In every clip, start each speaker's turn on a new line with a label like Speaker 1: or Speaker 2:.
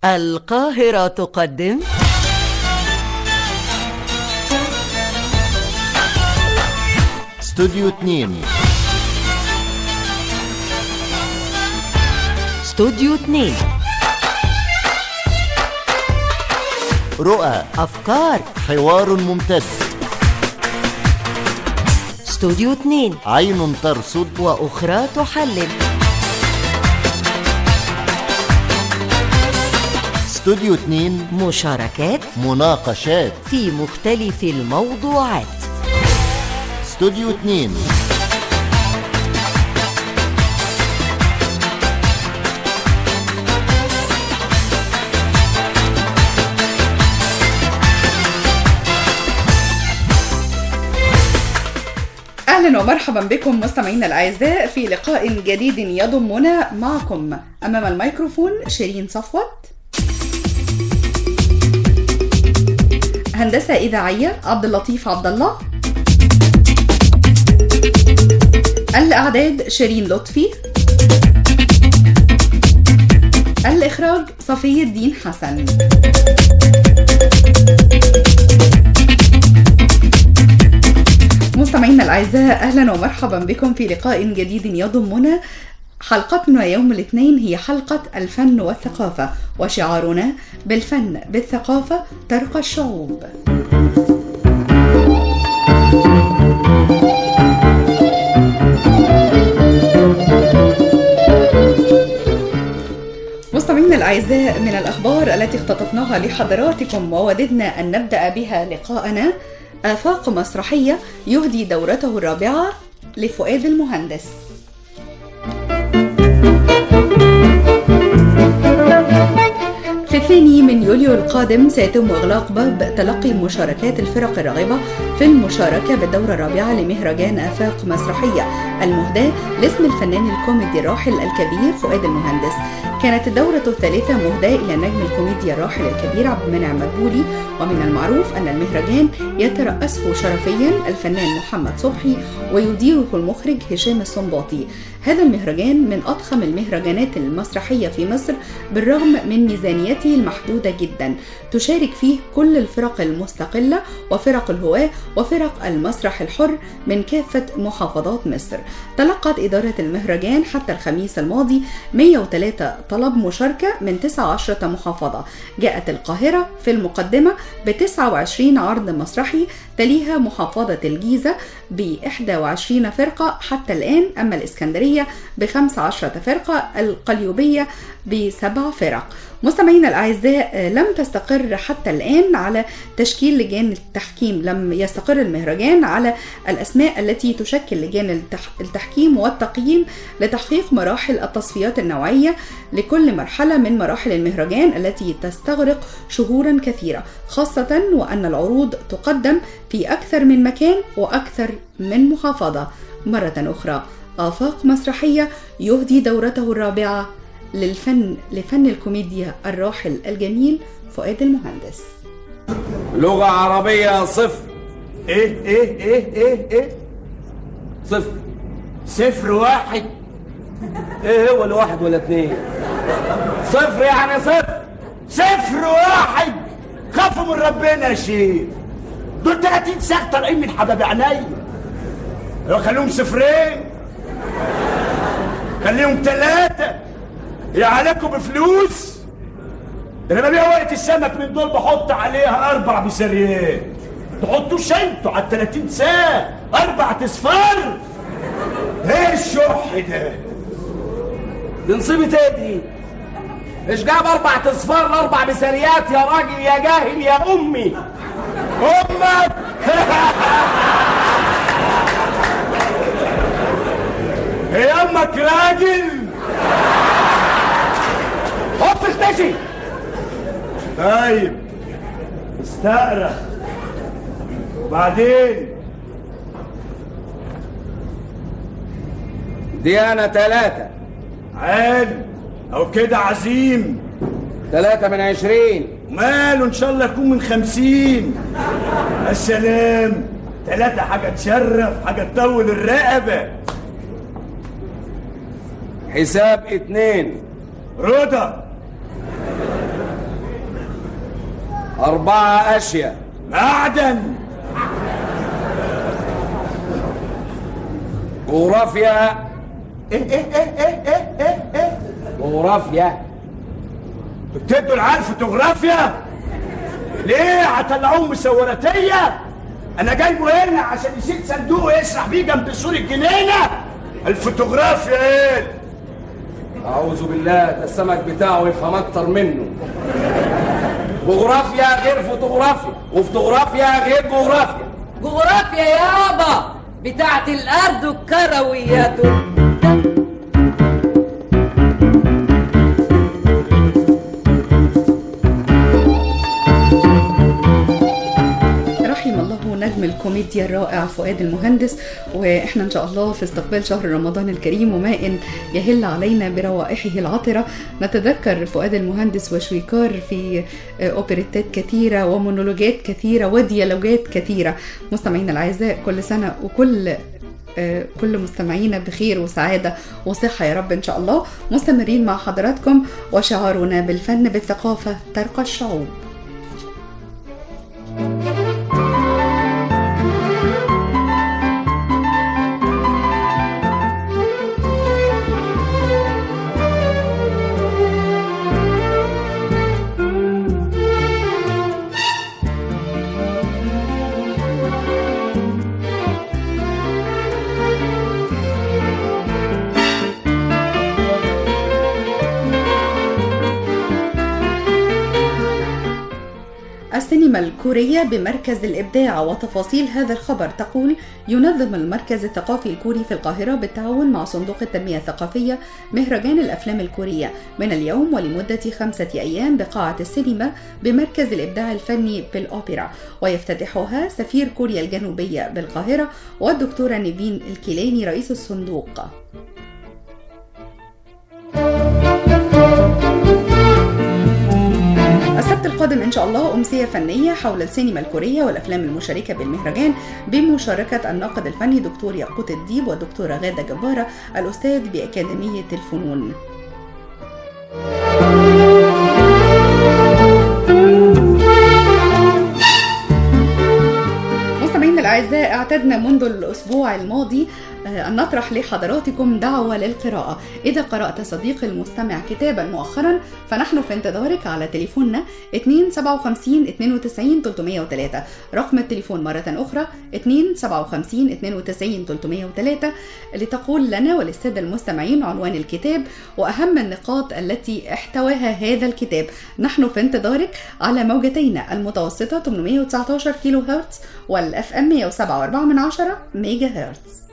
Speaker 1: القاهرة تقدم
Speaker 2: استوديو 2
Speaker 1: استوديو 2
Speaker 2: رؤى
Speaker 1: أفكار
Speaker 2: حوار ممتد
Speaker 1: استوديو 2
Speaker 2: عين ترصد
Speaker 1: وأخرى تحلل
Speaker 2: استوديو 2
Speaker 1: مشاركات
Speaker 2: مناقشات
Speaker 1: في مختلف الموضوعات
Speaker 2: استوديو 2
Speaker 3: اهلا ومرحبا بكم مستمعينا الاعزاء في لقاء جديد يضمنا معكم امام الميكروفون شيرين صفوت هندسه اذاعيه عبد اللطيف عبد الله الاعداد شيرين لطفي الاخراج صفي الدين حسن مستمعينا الاعزاء اهلا ومرحبا بكم في لقاء جديد يضمنا حلقتنا يوم الاثنين هي حلقة الفن والثقافة وشعارنا بالفن بالثقافة ترقى الشعوب مستمعينا الأعزاء من الأخبار التي اختطفناها لحضراتكم ووددنا أن نبدأ بها لقاءنا آفاق مسرحية يهدي دورته الرابعة لفؤاد المهندس في الثاني من يوليو القادم سيتم إغلاق باب تلقي مشاركات الفرق الراغبة في المشاركة بالدورة الرابعة لمهرجان آفاق مسرحية المهداة لاسم الفنان الكوميدي الراحل الكبير فؤاد المهندس كانت الدورة الثالثة مهداة إلى نجم الكوميديا الراحل الكبير عبد المنعم مدبولي ومن المعروف أن المهرجان يترأسه شرفيا الفنان محمد صبحي ويديره المخرج هشام الصنباطي هذا المهرجان من أضخم المهرجانات المسرحية في مصر بالرغم من ميزانيته المحدودة جدا تشارك فيه كل الفرق المستقلة وفرق الهواة وفرق المسرح الحر من كافة محافظات مصر تلقت إدارة المهرجان حتى الخميس الماضي 103 طلب مشاركة من 19 محافظة جاءت القاهرة في المقدمة ب 29 عرض مسرحي تليها محافظة الجيزة ب 21 فرقة حتى الآن أما الإسكندرية ب 15 فرقة القليوبية بسبع فرق مستمعينا الأعزاء لم تستقر حتى الآن على تشكيل لجان التحكيم لم يستقر المهرجان على الأسماء التي تشكل لجان التحكيم والتقييم لتحقيق مراحل التصفيات النوعية لكل مرحلة من مراحل المهرجان التي تستغرق شهورا كثيرة خاصة وأن العروض تقدم في أكثر من مكان وأكثر من محافظة مرة أخرى آفاق مسرحية يهدي دورته الرابعة للفن لفن الكوميديا الراحل الجميل فؤاد المهندس
Speaker 4: لغة عربية صفر
Speaker 5: ايه ايه ايه ايه ايه
Speaker 4: صفر
Speaker 5: صفر واحد
Speaker 4: ايه هو الواحد ولا اتنين
Speaker 5: صفر يعني صفر صفر واحد خافوا من ربنا يا شيخ دول 30 ساعة طالعين من حباب عينيا لو خليهم صفرين خليهم ثلاثة يا عليكم بفلوس انا ببيع ورقة السمك من دول بحط عليها اربع بسريات تحطوش انتوا على 30 ساعة اربع اصفار ايه الشح ده
Speaker 4: دي نصيبة ايه دي ايش جاب اربع اصفار لاربع بسريات يا راجل يا جاهل يا امي
Speaker 5: امك هي امك راجل
Speaker 4: حط اختشي
Speaker 5: طيب استقرا وبعدين
Speaker 4: دي انا تلاتة
Speaker 5: عال او كده عزيم
Speaker 4: تلاتة من عشرين
Speaker 5: ماله ان شاء الله يكون من خمسين السلام ثلاثة حاجة تشرف حاجة تطول الرقبة
Speaker 4: حساب اتنين
Speaker 5: رضا
Speaker 4: أربعة أشياء
Speaker 5: معدن
Speaker 4: جغرافيا
Speaker 5: ايه ايه ايه ايه ايه ايه ايه
Speaker 4: جغرافيا
Speaker 5: بتدوا العيال فوتوغرافيا ليه هطلعوهم مسوراتية انا جايبه هنا عشان يشيل صندوق يسرح بيه جنب سور الجنينة الفوتوغرافيا ايه
Speaker 4: أعوذ بالله ده السمك بتاعه يفهم أكتر منه جغرافيا غير فوتوغرافيا وفوتوغرافيا غير جغرافيا
Speaker 6: جغرافيا يابا بتاعت الارض والكرويات
Speaker 3: رحم الله نجم الكوميديا الرائع فؤاد المهندس واحنا ان شاء الله في استقبال شهر رمضان الكريم وما ان يهل علينا بروائحه العطره نتذكر فؤاد المهندس وشويكار في اوبريتات كثيره ومونولوجات كثيره وديالوجات كثيره مستمعينا الاعزاء كل سنه وكل آه، كل مستمعينا بخير وسعادة وصحة يا رب إن شاء الله مستمرين مع حضراتكم وشعارنا بالفن بالثقافة ترقى الشعوب السينما الكورية بمركز الإبداع وتفاصيل هذا الخبر تقول ينظم المركز الثقافي الكوري في القاهرة بالتعاون مع صندوق التنمية الثقافية مهرجان الأفلام الكورية من اليوم ولمدة خمسة أيام بقاعة السينما بمركز الإبداع الفني بالأوبرا ويفتتحها سفير كوريا الجنوبية بالقاهرة والدكتورة نيفين الكيلاني رئيس الصندوق السبت القادم إن شاء الله أمسية فنية حول السينما الكورية والأفلام المشاركة بالمهرجان بمشاركة الناقد الفني دكتور ياقوت الديب والدكتورة غادة جبارة الأستاذ بأكاديمية الفنون مستمعينا الأعزاء اعتدنا منذ الأسبوع الماضي آه، أن نطرح لحضراتكم دعوة للقراءة إذا قرأت صديقي المستمع كتابا مؤخرا فنحن في انتظارك على تليفوننا 257 92 303 رقم التليفون مرة أخرى 257 92 303 لتقول لنا وللسادة المستمعين عنوان الكتاب وأهم النقاط التي احتواها هذا الكتاب نحن في انتظارك على موجتينا المتوسطة 819 كيلو هرتز والأف أم 107.4 من عشرة ميجا هرتز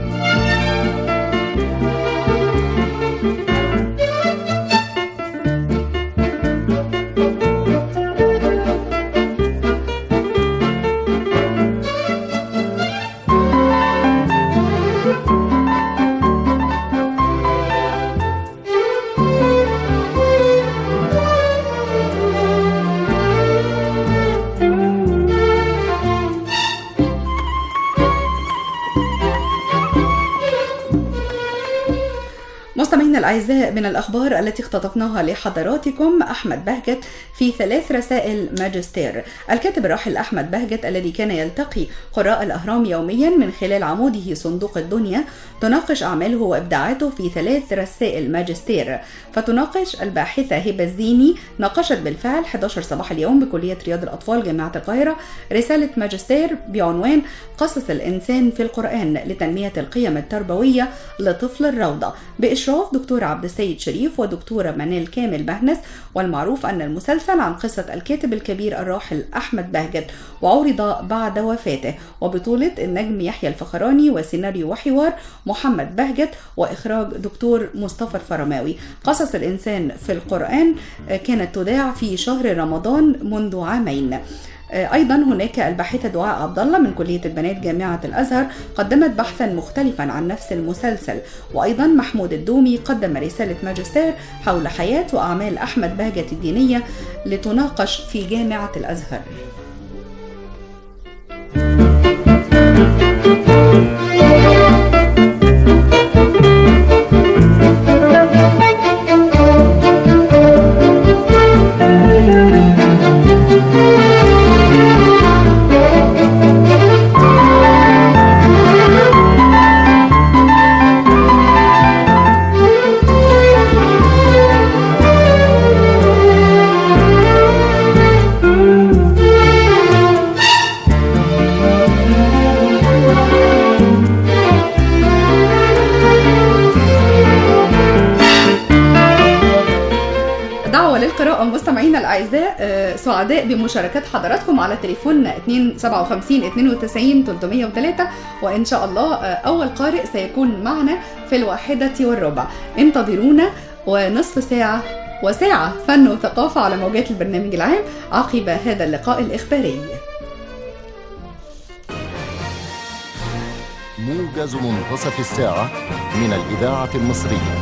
Speaker 3: مستمعينا الأعزاء من الأخبار التي اختطفناها لحضراتكم أحمد بهجت في ثلاث رسائل ماجستير الكاتب الراحل أحمد بهجت الذي كان يلتقي قراء الأهرام يوميا من خلال عموده صندوق الدنيا تناقش أعماله وإبداعاته في ثلاث رسائل ماجستير فتناقش الباحثة هبة الزيني ناقشت بالفعل 11 صباح اليوم بكلية رياض الأطفال جامعة القاهرة رسالة ماجستير بعنوان قصص الإنسان في القرآن لتنمية القيم التربوية لطفل الروضة بإشراف دكتور عبد السيد شريف ودكتورة منال كامل بهنس والمعروف أن المسلسل عن قصة الكاتب الكبير الراحل أحمد بهجت وعرض بعد وفاته وبطولة النجم يحيى الفخراني وسيناريو وحوار محمد بهجت وإخراج دكتور مصطفى الفرماوي قصص الإنسان في القرآن آه، كانت تذاع في شهر رمضان منذ عامين ايضا هناك الباحثه دعاء عبد الله من كليه البنات جامعه الازهر قدمت بحثا مختلفا عن نفس المسلسل وايضا محمود الدومي قدم رساله ماجستير حول حياه واعمال احمد بهجت الدينيه لتناقش في جامعه الازهر مستمعينا الاعزاء آه، سعداء بمشاركات حضراتكم على تليفون 257 92 303 وان شاء الله آه، اول قارئ سيكون معنا في الواحده والربع انتظرونا ونصف ساعه وساعه فن وثقافه على موجات البرنامج العام عقب هذا اللقاء الاخباري
Speaker 2: موجز منتصف الساعة من الإذاعة المصرية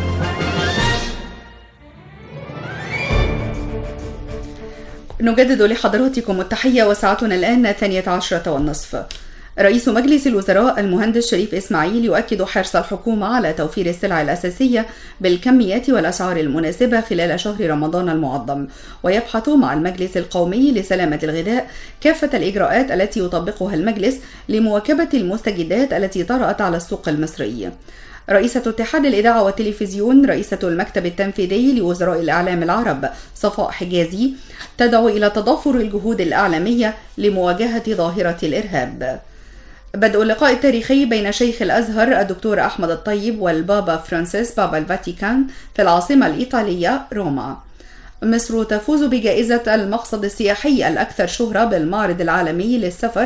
Speaker 3: نجدد لحضراتكم التحية وساعتنا الآن ثانية عشرة والنصف رئيس مجلس الوزراء المهندس شريف إسماعيل يؤكد حرص الحكومة على توفير السلع الأساسية بالكميات والأسعار المناسبة خلال شهر رمضان المعظم ويبحث مع المجلس القومي لسلامة الغذاء كافة الإجراءات التي يطبقها المجلس لمواكبة المستجدات التي طرأت على السوق المصري رئيسة اتحاد الإذاعة والتلفزيون رئيسة المكتب التنفيذي لوزراء الإعلام العرب صفاء حجازي تدعو إلى تضافر الجهود الإعلامية لمواجهة ظاهرة الإرهاب بدء اللقاء التاريخي بين شيخ الأزهر الدكتور أحمد الطيب والبابا فرانسيس بابا الفاتيكان في العاصمة الإيطالية روما مصر تفوز بجائزة المقصد السياحي الأكثر شهرة بالمعرض العالمي للسفر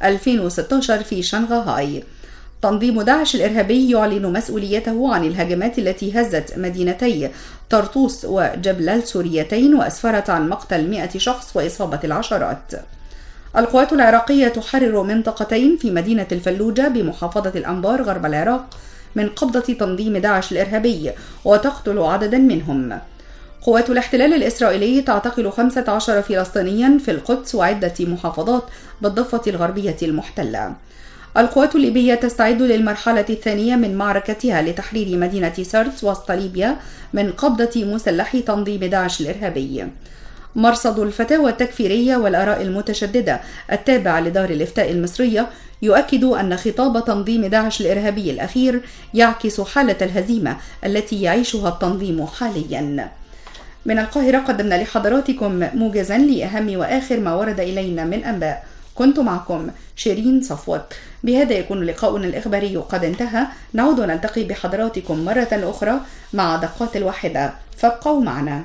Speaker 3: 2016 في شنغهاي تنظيم داعش الإرهابي يعلن مسؤوليته عن الهجمات التي هزت مدينتي طرطوس وجبلال سوريتين وأسفرت عن مقتل 100 شخص وإصابة العشرات القوات العراقية تحرر منطقتين في مدينة الفلوجة بمحافظة الأنبار غرب العراق من قبضة تنظيم داعش الإرهابي وتقتل عددا منهم قوات الاحتلال الإسرائيلي تعتقل 15 فلسطينيا في القدس وعدة محافظات بالضفة الغربية المحتلة القوات الليبية تستعد للمرحلة الثانية من معركتها لتحرير مدينة سرت وسط ليبيا من قبضة مسلحي تنظيم داعش الإرهابي مرصد الفتاوى التكفيرية والآراء المتشددة التابع لدار الإفتاء المصرية يؤكد أن خطاب تنظيم داعش الإرهابي الأخير يعكس حالة الهزيمة التي يعيشها التنظيم حاليا من القاهرة قدمنا لحضراتكم موجزا لأهم وآخر ما ورد إلينا من أنباء كنت معكم شيرين صفوت بهذا يكون لقاؤنا الإخباري قد انتهى نعود ونلتقي بحضراتكم مرة أخرى مع دقات الواحدة فابقوا معنا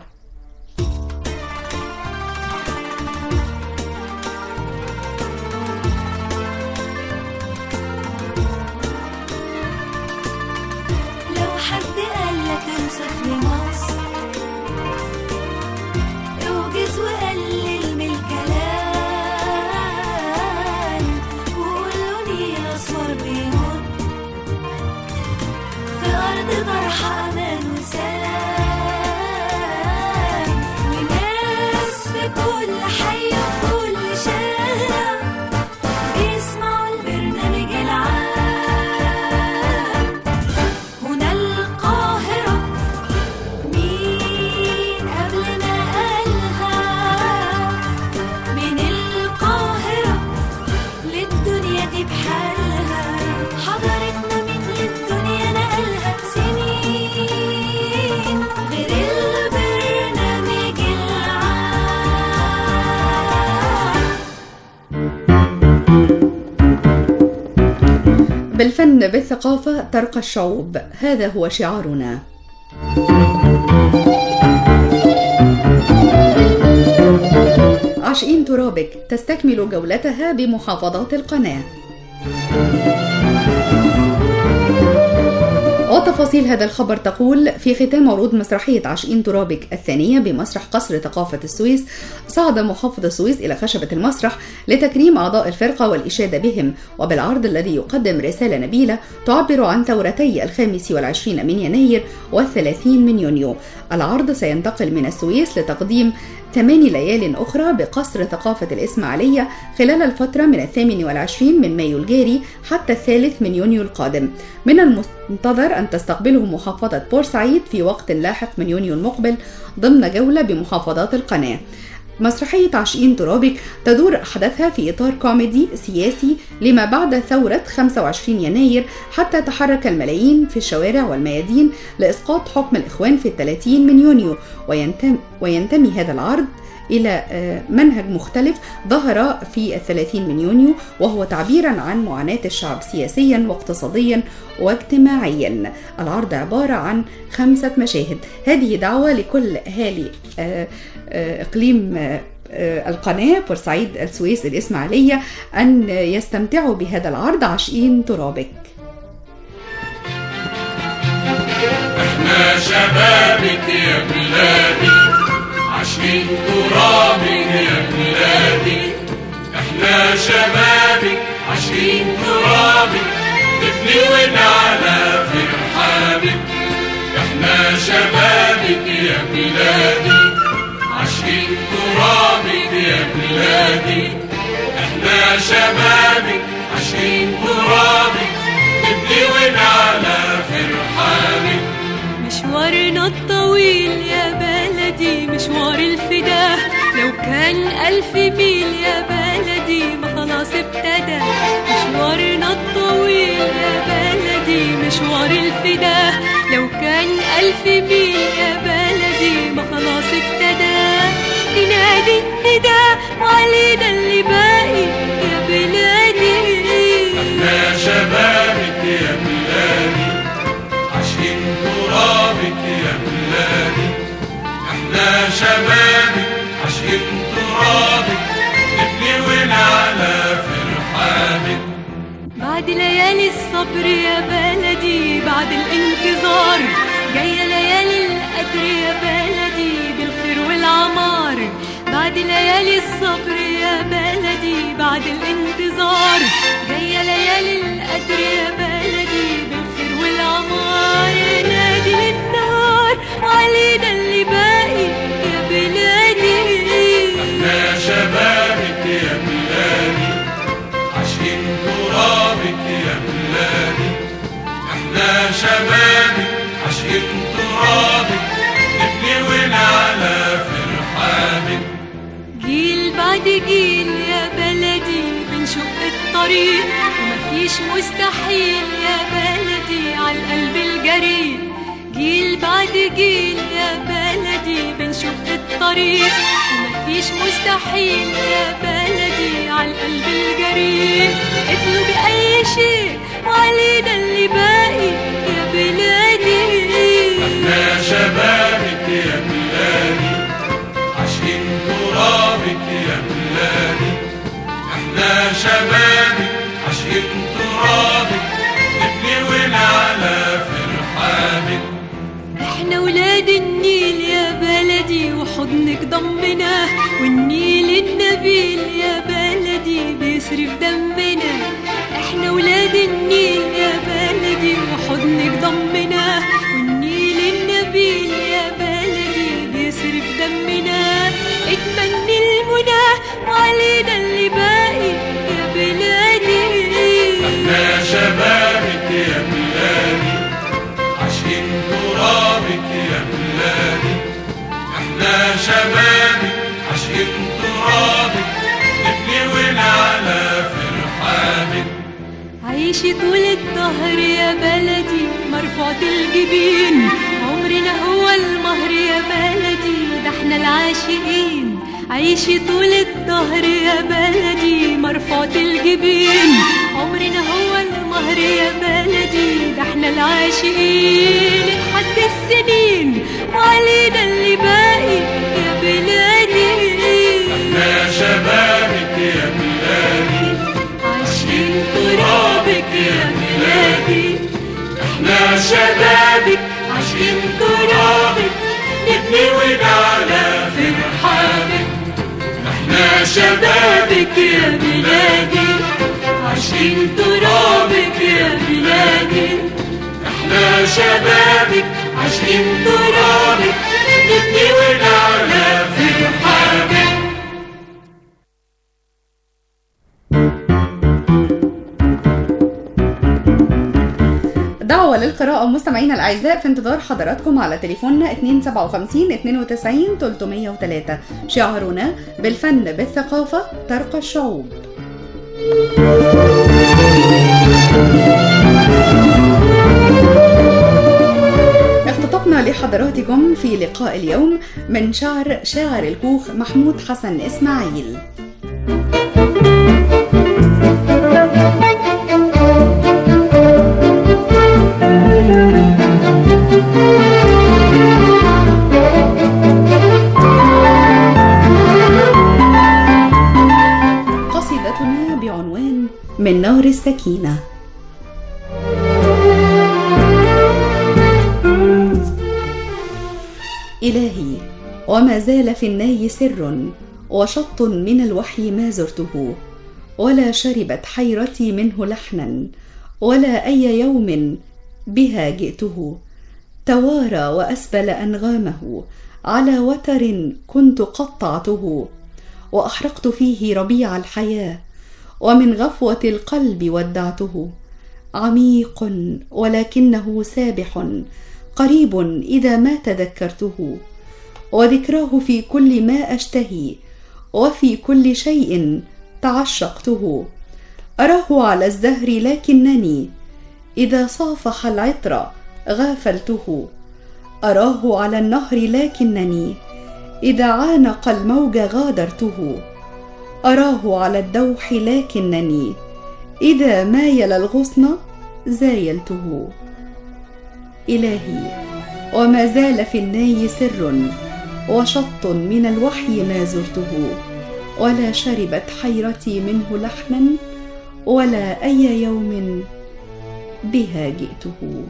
Speaker 7: لو حد قالك اوصف لي مصر اوجز وقلل من الكلام وقوله لي اسمر بيموت في ارض طرح امان وسلام وناس في كل حي وكل شارع بيسمعوا البرنامج العام هنا القاهرة مين قبل ما قالها من القاهرة للدنيا دي بحالها حضرتنا مثل الدنيا نقلها سنين غير البرنامج العام
Speaker 3: بالفن بالثقافة ترقى الشعوب هذا هو شعارنا عشقين ترابك تستكمل جولتها بمحافظات القناة وتفاصيل هذا الخبر تقول في ختام عروض مسرحية عشقين ترابك الثانية بمسرح قصر ثقافة السويس صعد محافظ السويس إلى خشبة المسرح لتكريم أعضاء الفرقة والإشادة بهم وبالعرض الذي يقدم رسالة نبيلة تعبر عن ثورتي الخامس والعشرين من يناير والثلاثين من يونيو العرض سينتقل من السويس لتقديم ثمان ليال أخرى بقصر ثقافة الإسماعيلية خلال الفترة من الثامن والعشرين من مايو الجاري حتى الثالث من يونيو القادم من المنتظر أن تستقبله محافظة بورسعيد في وقت لاحق من يونيو المقبل ضمن جولة بمحافظات القناة مسرحية عشقين ترابك تدور أحداثها في إطار كوميدي سياسي لما بعد ثورة 25 يناير حتى تحرك الملايين في الشوارع والميادين لإسقاط حكم الإخوان في الثلاثين من يونيو وينتمي, وينتمي هذا العرض إلى آه، منهج مختلف ظهر في الثلاثين من يونيو وهو تعبيرا عن معاناة الشعب سياسيا واقتصاديا واجتماعيا العرض عبارة عن خمسة مشاهد هذه دعوة لكل أهالي آه، آه، إقليم آه، آه، القناة بورسعيد السويس الإسماعيلية أن يستمتعوا بهذا العرض عاشقين ترابك
Speaker 8: احنا شبابك يا بلادي عاشقين ترابك يا بلادي احنا شبابك عاشقين ترابك نبني ونعلى في رحابك احنا شبابك يا بلادي عاشقين ترابك يا بلادي احنا شبابك عاشقين ترابك نبني ونعلى في رحابك
Speaker 7: مشوارنا الطويل يا بلدي مشوار الفداء لو كان ألف ميل يا بلدي ما خلاص ابتدى مشوارنا الطويل يا بلدي مشوار الفداء لو كان ألف ميل يا بلدي ما خلاص ابتدى تنادي النداء وعلينا اللي باقي يا بلادي
Speaker 8: احنا شبابك يا بلادي عاشقين ترابك يا بلادي احنا شبابك عاشقين ترابك نبني ونعلى في رحابك
Speaker 7: بعد ليالي الصبر يا بلدي بعد الانتظار جاية ليالي القدر يا بلدي بالخير والعمار بعد ليالي الصبر يا بلدي بعد الانتظار جاية ليالي القدر يا بلدي بالخير والعمار نادي للنهار علينا اللي باقي يا بلادي
Speaker 8: احنا شبابك يا بلادي عاشقين ترابك يا بلادي احنا شبابك عاشقين ترابك نبني ونعلى في رحابك
Speaker 7: جيل بعد جيل يا بلدي بنشق الطريق ومفيش مستحيل يا بلدي على القلب الجريء جيل بعد جيل يا بلدي بنشق الطريق ومفيش مستحيل يا بلدي على القلب الجريء اطلب أي شيء وعلينا اللي باقي يا بلادي
Speaker 8: احنا شبابك يا بلادي عاشقين ترابك يا بلادي احنا شبابك عاشقين ترابك نبني ونعلى في رحابك
Speaker 7: احنا ولاد النيل يا بلدي وحضنك ضمنا والنيل النبيل يا بلدي بيصرف دمنا احنا ولاد النيل يا بلدي وحضنك ضمنا والنيل النبيل يا بلدي بيصرف دمنا اتمنى المنى وعلينا اللي باقي يا بلادي
Speaker 8: احنا شبابك يا بلادي عاشقين ترابك يا بلادي احنا شبابك عاشقين ترابك نبني ونعلى في رحابك
Speaker 7: عيشي طول الدهر يا بلدي مرفوعة الجبين عمرنا هو المهر يا بلدي ده احنا العاشقين عيشي طول الدهر يا بلدي مرفوعة الجبين عمرنا هو المهر يا بلدي ده احنا العاشقين لحد السنين وعلينا اللي باقي يا بلادي
Speaker 8: احنا شبابك يا بلادي
Speaker 7: عايشين ترابك يا بلادي
Speaker 8: احنا شبابك عاشقين ترابك نبني ونعلى في رحابك احنا شبابك يا بلادي عاشقين ترابك يا بلادي احنا شبابك عاشقين ترابك نبني ونعلى في رحابك
Speaker 3: دعوة للقراءة مستمعينا الأعزاء في انتظار حضراتكم على تليفوننا 257 92 303 شعارنا بالفن بالثقافة ترقى الشعوب اختطفنا لحضراتكم في لقاء اليوم من شعر شاعر الكوخ محمود حسن إسماعيل قصيدتنا بعنوان من نار السكينه إلهي وما زال في الناي سر وشط من الوحي ما زرته ولا شربت حيرتي منه لحنا ولا أي يوم بها جئته توارى وأسبل أنغامه على وتر كنت قطعته وأحرقت فيه ربيع الحياة ومن غفوة القلب ودعته عميق ولكنه سابح قريب اذا ما تذكرته وذكراه في كل ما اشتهي وفي كل شيء تعشقته اراه على الزهر لكنني اذا صافح العطر غافلته اراه على النهر لكنني اذا عانق الموج غادرته اراه على الدوح لكنني اذا مايل الغصن زايلته إلهي وما زال في الناي سر وشط من الوحي ما زرته ولا شربت حيرتي منه لحنا ولا أي يوم بها جئته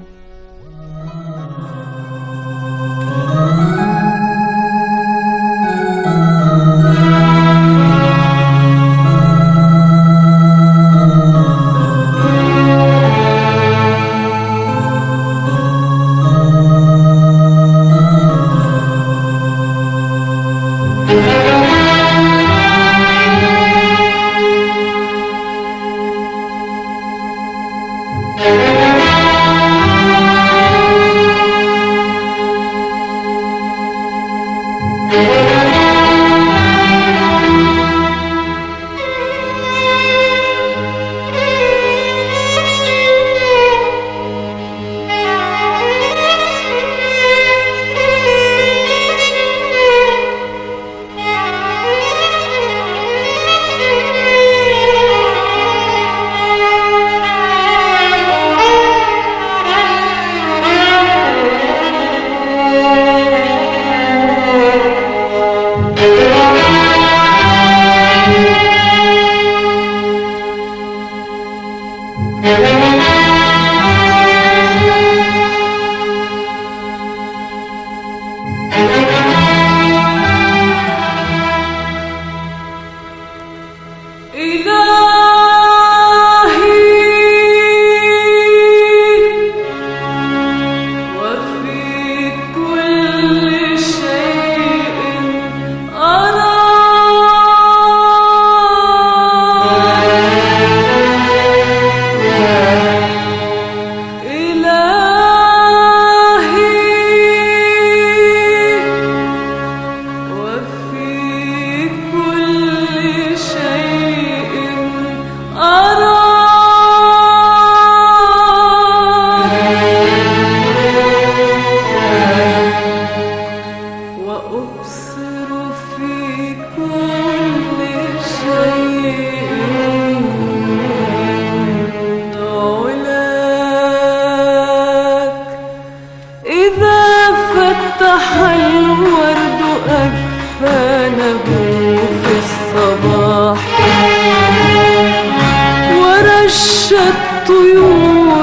Speaker 8: طيور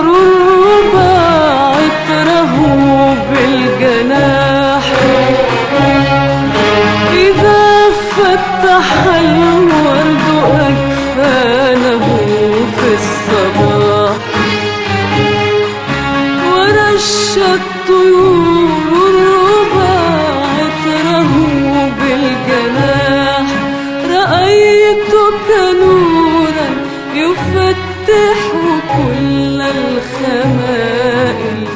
Speaker 8: الرباع عطره بالجناح إذا فتح الورد أكفانه في الصباح ورش الطيور الرباع عطره بالجناح رأيتك نورا يفتح كل الخمائل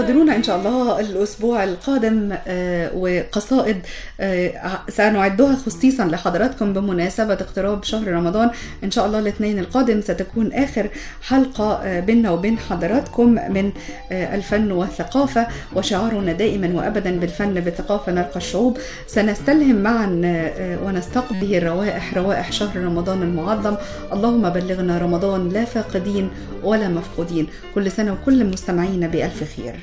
Speaker 3: انتظرونا إن شاء الله الأسبوع القادم آه، وقصائد آه، سنعدها خصيصا لحضراتكم بمناسبة اقتراب شهر رمضان إن شاء الله الاثنين القادم ستكون آخر حلقة آه، بيننا وبين حضراتكم من آه، الفن والثقافة وشعارنا دائما وأبدا بالفن بالثقافة نلقى الشعوب سنستلهم معا آه، ونستقبل الروائح روائح شهر رمضان المعظم اللهم بلغنا رمضان لا فاقدين ولا مفقودين كل سنة وكل مستمعينا بألف خير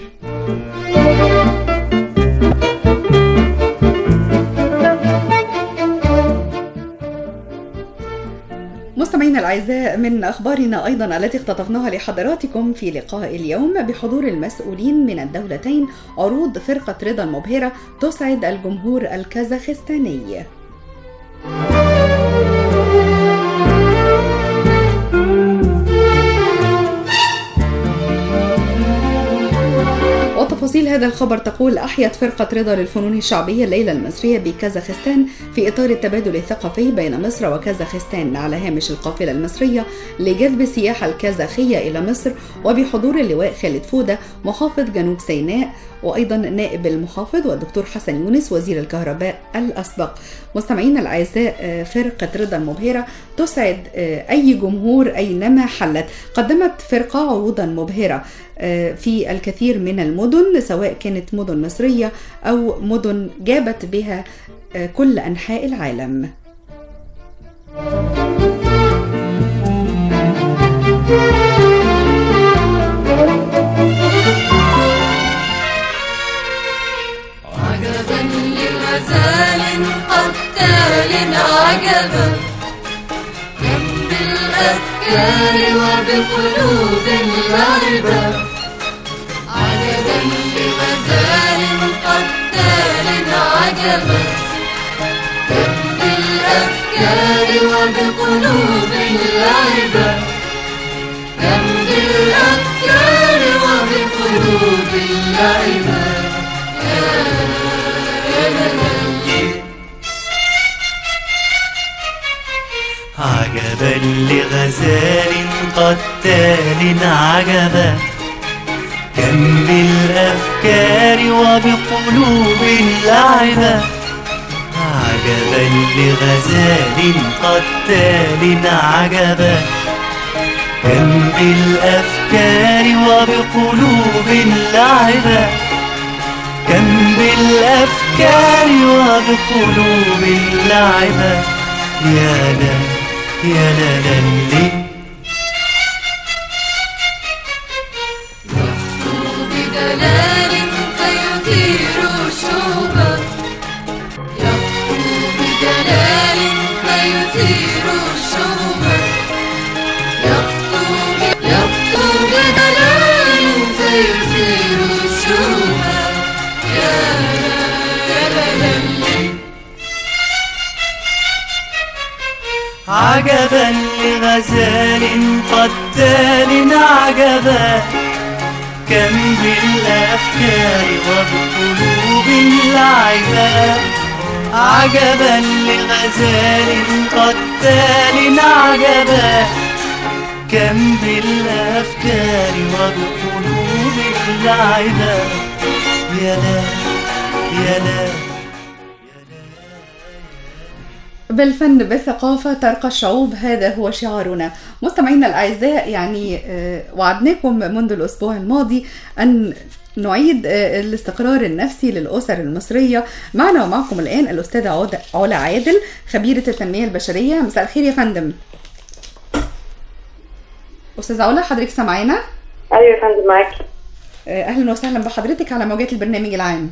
Speaker 3: مستمعينا الأعزاء من أخبارنا أيضا التي اختطفناها لحضراتكم في لقاء اليوم بحضور المسؤولين من الدولتين عروض فرقة رضا المبهرة تسعد الجمهور الكازاخستاني وتفاصيل هذا الخبر تقول أحيت فرقة رضا للفنون الشعبية الليلة المصرية بكازاخستان في إطار التبادل الثقافي بين مصر وكازاخستان على هامش القافلة المصرية لجذب السياحة الكازاخية إلى مصر وبحضور اللواء خالد فودة محافظ جنوب سيناء وأيضا نائب المحافظ والدكتور حسن يونس وزير الكهرباء الأسبق مستمعينا الأعزاء آه، فرقة رضا المبهرة تسعد آه، أي جمهور أينما حلت قدمت فرقة عروضا مبهرة آه، في الكثير من المدن سواء كانت مدن مصرية أو مدن جابت بها آه، كل أنحاء العالم
Speaker 8: عجبا لغزال قتال عجبا كم بالأفكار وبقلوب لعبا عجبا لغزال قتال عجبا كم بالأفكار وبقلوب لعبا كم بالأفكار وبقلوب لعبا
Speaker 9: عجبا لغزال قتال عجبا كم بالأفكار وبقلوب لعبا عجبا لغزال قتال عجبا كم بالأفكار وبقلوب لعبا كم بالأفكار وبقلوب لعبا يا لا يا لا لا لي
Speaker 8: بدلال فيثير شوبا يخطو بدلال فيثير شوبا يخطو ب- يخطو بدلال فيثير شوبا يا يا لالي
Speaker 9: عجبا لغزال قتال عجبا كم بالأفكار وبقلوب لعبا عجبا لغزال قتال عجبا كم بالأفكار وبقلوب لعبا يا لا يا لا
Speaker 3: بالفن بالثقافة ترقى الشعوب هذا هو شعارنا مستمعينا الأعزاء يعني آه، وعدناكم منذ الأسبوع الماضي أن نعيد آه، الاستقرار النفسي للأسر المصرية معنا ومعكم الآن الأستاذة عود- علا عادل خبيرة التنمية البشرية مساء الخير يا فندم أستاذة علا حضرتك سامعانا
Speaker 10: ايوه يا فندم معاكي
Speaker 3: آه، أهلا وسهلا بحضرتك على موجات البرنامج العام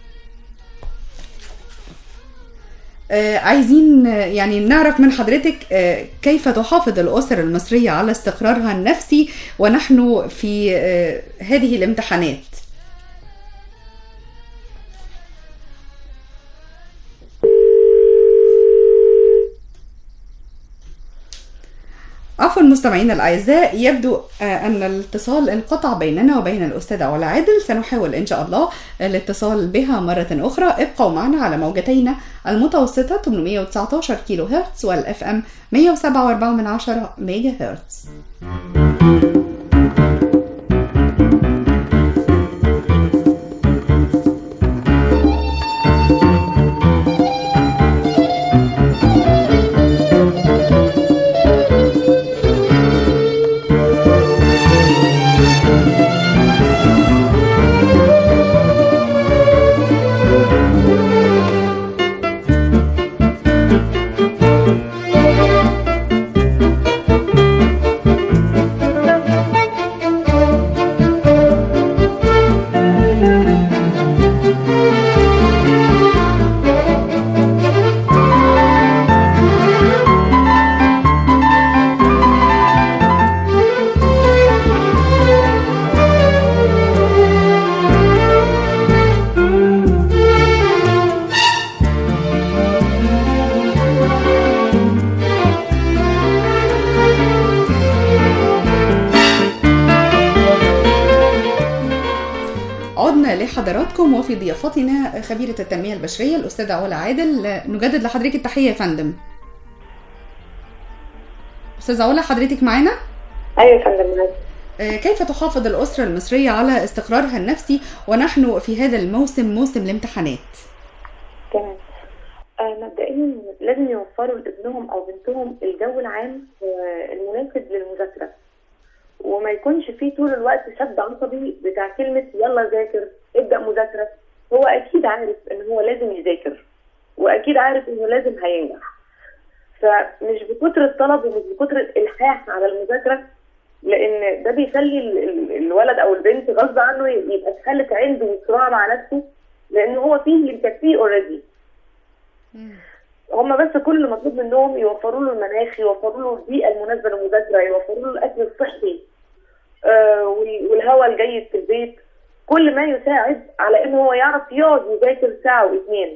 Speaker 3: آه، عايزين آه، يعني نعرف من حضرتك آه، كيف تحافظ الأسر المصرية على استقرارها النفسي ونحن في آه، هذه الامتحانات عفوا مستمعينا الأعزاء يبدو آه، أن الاتصال انقطع بيننا وبين الأستاذة علا عادل سنحاول إن شاء الله الاتصال بها مرة أخرى ابقوا معنا على موجتينا المتوسطة 819 كيلو هرتز والأف أم 107.4 من عشرة ميجا هرتز بحضراتكم وفي ضيافتنا خبيرة التنمية البشرية الأستاذة علا عادل نجدد لحضرتك التحية يا فندم أستاذة علا حضرتك معانا؟
Speaker 10: ايوه يا فندم معاك.
Speaker 3: آه، كيف تحافظ الأسرة المصرية على استقرارها النفسي ونحن في هذا الموسم موسم الامتحانات؟
Speaker 10: تمام آه مبدئيا لازم يوفروا لابنهم او بنتهم الجو العام آه، المناسب للمذاكره وما يكونش فيه طول الوقت شد عصبي بتاع كلمه يلا ذاكر ابدا مذاكره هو اكيد عارف ان هو لازم يذاكر واكيد عارف انه لازم هينجح فمش بكتر الطلب ومش بكتر الالحاح على المذاكره لان ده بيخلي ال- ال- الولد او البنت غصب عنه يبقى في حاله عند وصراع مع نفسه لان هو فيه اللي مكفيه اوريدي هم بس كل اللي مطلوب منهم يوفروا له المناخ يوفروا له البيئه المناسبه للمذاكره يوفروا له الاكل الصحي آه وال- والهواء الجيد في البيت كل ما يساعد على ان هو يعرف يقعد يذاكر ساعه واثنين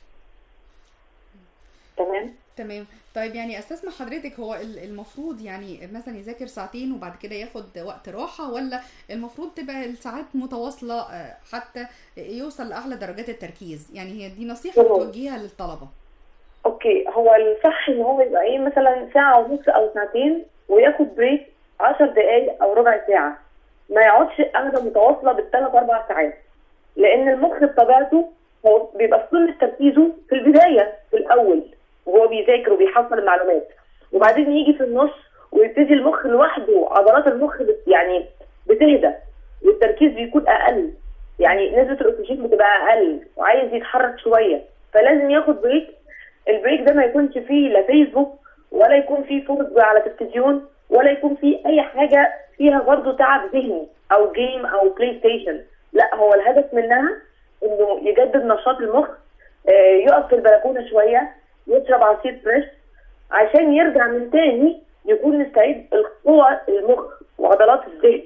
Speaker 10: تمام
Speaker 3: تمام طيب يعني استسمع حضرتك هو ال- المفروض يعني مثلا يذاكر ساعتين وبعد كده ياخد وقت راحة ولا المفروض تبقى الساعات متواصلة آه، حتى يوصل لأعلى درجات التركيز يعني هي دي نصيحة
Speaker 10: تمام.
Speaker 3: بتوجهها للطلبة
Speaker 10: اوكي هو الصح ان هو يبقى ايه مثلا ساعه ونص او ساعتين وياخد بريك 10 دقائق او ربع ساعه ما يقعدش قاعده متواصله بالثلاث اربع ساعات لان المخ بطبيعته هو بيبقى في قمه تركيزه في البدايه في الاول وهو بيذاكر وبيحصل المعلومات وبعدين يجي في النص ويبتدي المخ لوحده عضلات المخ بت يعني بتهدى والتركيز بيكون اقل يعني نسبه الاكسجين بتبقى اقل وعايز يتحرك شويه فلازم ياخد بريك البريك ده ما يكونش فيه لا فيسبوك ولا يكون فيه فرج على تلفزيون ولا يكون فيه اي حاجه فيها برضه تعب ذهني او جيم او بلاي ستيشن لا هو الهدف منها انه يجدد نشاط المخ آه، يقف في البلكونه شويه يشرب عصير فريش عشان يرجع من تاني يكون مستعد القوة المخ وعضلات الذهن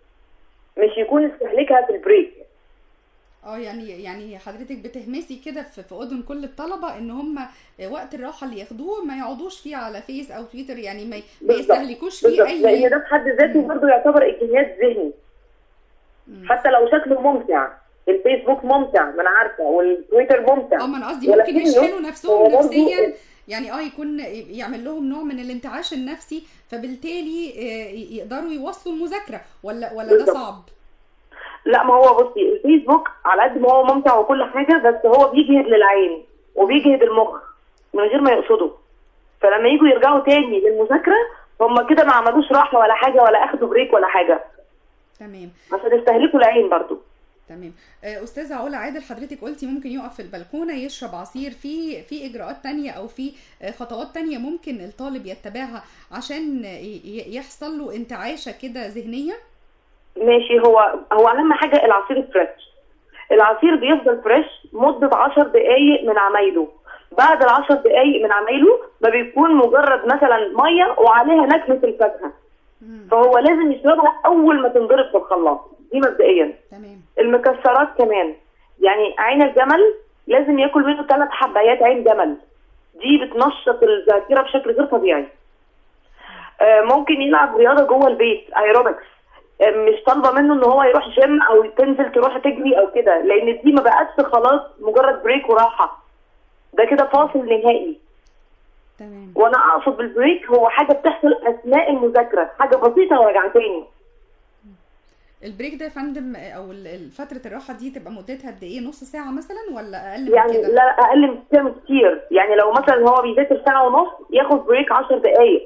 Speaker 10: مش يكون استهلكها في البريك
Speaker 3: اه يعني يعني حضرتك بتهمسي كده في في اذن كل الطلبه ان هم وقت الراحه اللي ياخدوه ما يقعدوش فيه على فيس او تويتر يعني ما ما
Speaker 10: بالظبط.
Speaker 3: يستهلكوش فيه
Speaker 10: بالظبط
Speaker 3: اي
Speaker 10: لان ده في حد ذاته برضه يعتبر اجتهاد ذهني حتى لو شكله ممتع الفيسبوك ممتع ما انا عارفه والتويتر ممتع
Speaker 3: اه ما انا قصدي ممكن
Speaker 10: ولكنه
Speaker 3: يشحنوا
Speaker 10: هو
Speaker 3: نفسهم
Speaker 10: برضه
Speaker 3: نفسيا يعني اه يكون يعمل لهم نوع من الانتعاش النفسي فبالتالي آه، يقدروا يواصلوا المذاكره ولا ولا ده
Speaker 10: بالظبط.
Speaker 3: صعب
Speaker 10: لا ما هو بصي الفيسبوك على قد ما هو ممتع وكل حاجه بس هو بيجهد للعين وبيجهد المخ من غير ما يقصده فلما يجوا يرجعوا تاني للمذاكره هم كده ما عملوش راحه ولا حاجه ولا اخدوا بريك ولا حاجه
Speaker 3: تمام
Speaker 10: عشان يستهلكوا العين برضو
Speaker 3: تمام آه، استاذه علا عادل حضرتك قلتي ممكن يقف في البلكونه يشرب عصير في في اجراءات تانية او في آه، خطوات تانية ممكن الطالب يتبعها عشان ي- ي- يحصل له انتعاشه كده ذهنيه
Speaker 10: ماشي هو هو اهم حاجه العصير الفريش العصير بيفضل فريش مده 10 دقائق من عمايله بعد العشر دقائق من عمايله ما بيكون مجرد مثلا ميه وعليها نكهه الفاكهه فهو لازم يشربها اول ما تنضرب في الخلاط دي مبدئيا
Speaker 3: تمام
Speaker 10: المكسرات كمان يعني عين الجمل لازم ياكل منه ثلاث حبايات عين جمل دي بتنشط الذاكره بشكل غير طبيعي آه، ممكن يلعب رياضه جوه البيت ايروبكس آه، مش طالبه منه ان هو يروح جيم او تنزل تروح تجري او كده لان دي ما بقتش خلاص مجرد بريك وراحه ده كده فاصل نهائي
Speaker 3: تمام
Speaker 10: وانا اقصد بالبريك هو حاجه بتحصل اثناء المذاكره حاجه بسيطه وارجع تاني
Speaker 3: البريك ده يا فندم آه، او ال- ال- فتره الراحه دي تبقى مدتها قد ايه نص ساعه مثلا ولا اقل من
Speaker 10: يعني
Speaker 3: كده
Speaker 10: لا اقل من كده كتير يعني لو مثلا هو بيذاكر ساعه ونص ياخد بريك 10 دقائق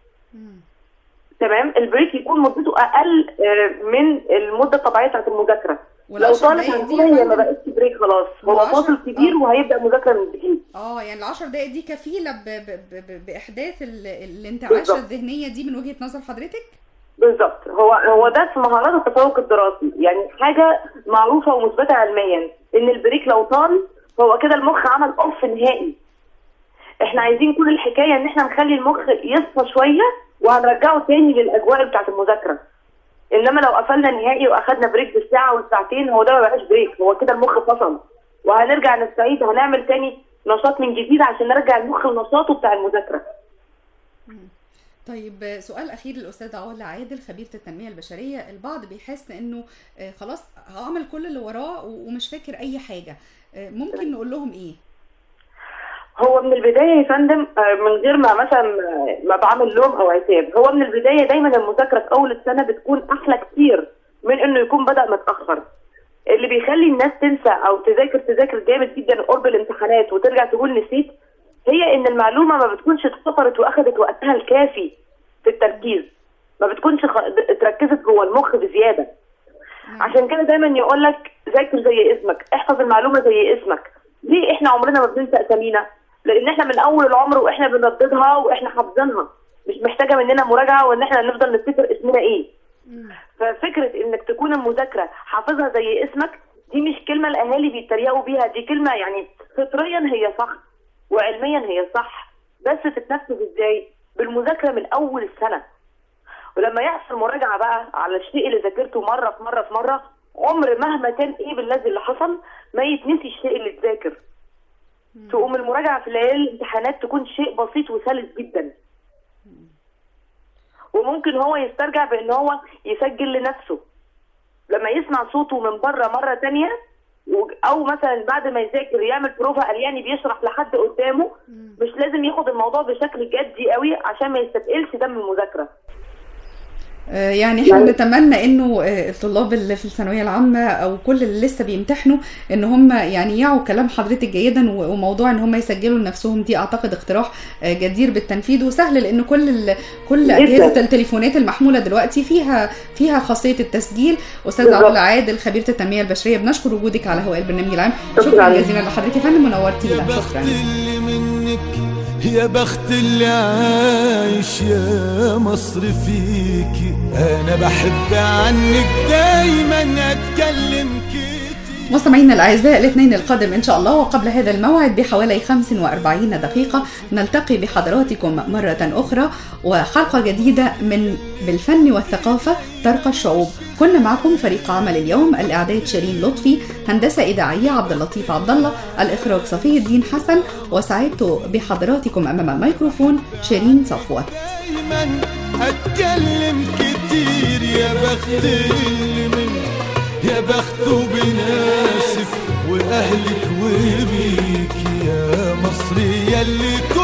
Speaker 10: تمام البريك يكون مدته اقل آه، من المده الطبيعيه بتاعت المذاكره لو
Speaker 3: والعشر
Speaker 10: طالب
Speaker 3: دقايق دي
Speaker 10: عندنا
Speaker 3: يا
Speaker 10: هي ما
Speaker 3: فندم-
Speaker 10: بقتش بريك خلاص هو
Speaker 3: والعشر-
Speaker 10: فاصل كبير وهيبدا مذاكره من جديد
Speaker 3: اه يعني العشر دقايق دي كفيله ب ب ب باحداث ال- الانتعاش
Speaker 10: بالظبط.
Speaker 3: الذهنيه دي من وجهه نظر حضرتك
Speaker 10: بالظبط هو هو ده في مهارات التفوق الدراسي يعني حاجه معروفه ومثبته علميا ان البريك لو طال هو كده المخ عمل اوف نهائي احنا عايزين كل الحكايه ان احنا نخلي المخ يصفى شويه وهنرجعه تاني للاجواء بتاعت المذاكره انما لو قفلنا نهائي واخدنا بريك بالساعه والساعتين هو ده ما بقاش بريك هو كده المخ فصل وهنرجع نستعيد هنعمل تاني نشاط من جديد عشان نرجع المخ لنشاطه بتاع المذاكره
Speaker 3: طيب سؤال اخير للاستاذه علا عادل خبيره التنميه البشريه البعض بيحس انه آه، خلاص عمل كل اللي وراه و- ومش فاكر اي حاجه آه، ممكن نقول لهم ايه
Speaker 10: هو من البدايه يا فندم آه، من غير ما مثلا آه، ما بعمل لوم او عتاب هو من البدايه دايما المذاكره في اول السنه بتكون احلى كتير من انه يكون بدا متاخر اللي بيخلي الناس تنسى او تذاكر تذاكر جامد جدا قرب الامتحانات وترجع تقول نسيت هي ان المعلومه ما بتكونش اتفطرت واخدت وقتها الكافي في التركيز ما بتكونش خ... اتركزت جوه المخ بزياده عشان كده دايما يقول لك ذاكر زي اسمك احفظ المعلومه زي اسمك ليه احنا عمرنا ما بننسى اسامينا لان احنا من اول العمر واحنا بنرددها واحنا حافظينها مش محتاجه مننا مراجعه وان احنا نفضل نفتكر اسمنا ايه ففكره انك تكون المذاكره حافظها زي اسمك دي مش كلمه الاهالي بيتريقوا بيها دي كلمه يعني فطريا هي صح وعلميا هي صح بس تتنفذ ازاي بالمذاكره من اول السنه ولما يحصل مراجعه بقى على الشيء اللي ذاكرته مره في مره في مره عمر مهما كان ايه بالذي اللي حصل ما يتنسي الشيء اللي اتذاكر تقوم المراجعه في ليالي الامتحانات تكون شيء بسيط وسلس جدا وممكن هو يسترجع بان هو يسجل لنفسه لما يسمع صوته من بره مره تانية و- او مثلا بعد ما يذاكر يعمل بروفا قلياني بيشرح لحد قدامه مش لازم ياخد الموضوع بشكل جدي قوي عشان ما يستثقلش دم المذاكره
Speaker 3: آه، يعني احنا نتمنى انه آه، الطلاب اللي في الثانويه العامه او كل اللي لسه بيمتحنوا ان هم يعني يعوا كلام حضرتك جيدا و- وموضوع ان هم يسجلوا لنفسهم دي اعتقد اقتراح آه، جدير بالتنفيذ وسهل لان كل ال- كل
Speaker 10: جداً.
Speaker 3: اجهزه التليفونات المحموله دلوقتي فيها فيها خاصيه التسجيل استاذ
Speaker 10: بالظبط.
Speaker 3: علا عادل خبيره التنميه البشريه بنشكر وجودك على هواء البرنامج العام
Speaker 10: شكراً.
Speaker 3: شكرا جزيلا لحضرتك يا فندم ونورتينا
Speaker 9: يا بخت
Speaker 3: شكرا
Speaker 9: اللي منك يا بخت اللي عايش يا مصر فيكي انا بحب عنك دايما اتكلم كتير
Speaker 3: مستمعينا الاعزاء الاثنين القادم ان شاء الله وقبل هذا الموعد بحوالي 45 دقيقه نلتقي بحضراتكم مره اخرى وحلقه جديده من بالفن والثقافه ترقى الشعوب كنا معكم فريق عمل اليوم الاعداد شيرين لطفي هندسه اذاعيه عبد اللطيف عبد الله الاخراج صفي الدين حسن وسعدت بحضراتكم امام الميكروفون شيرين صفوت
Speaker 9: دايما اتكلم كتير يا بخت اللي منك يا بخته بناسك واهلك وبيك يا مصر يا اللي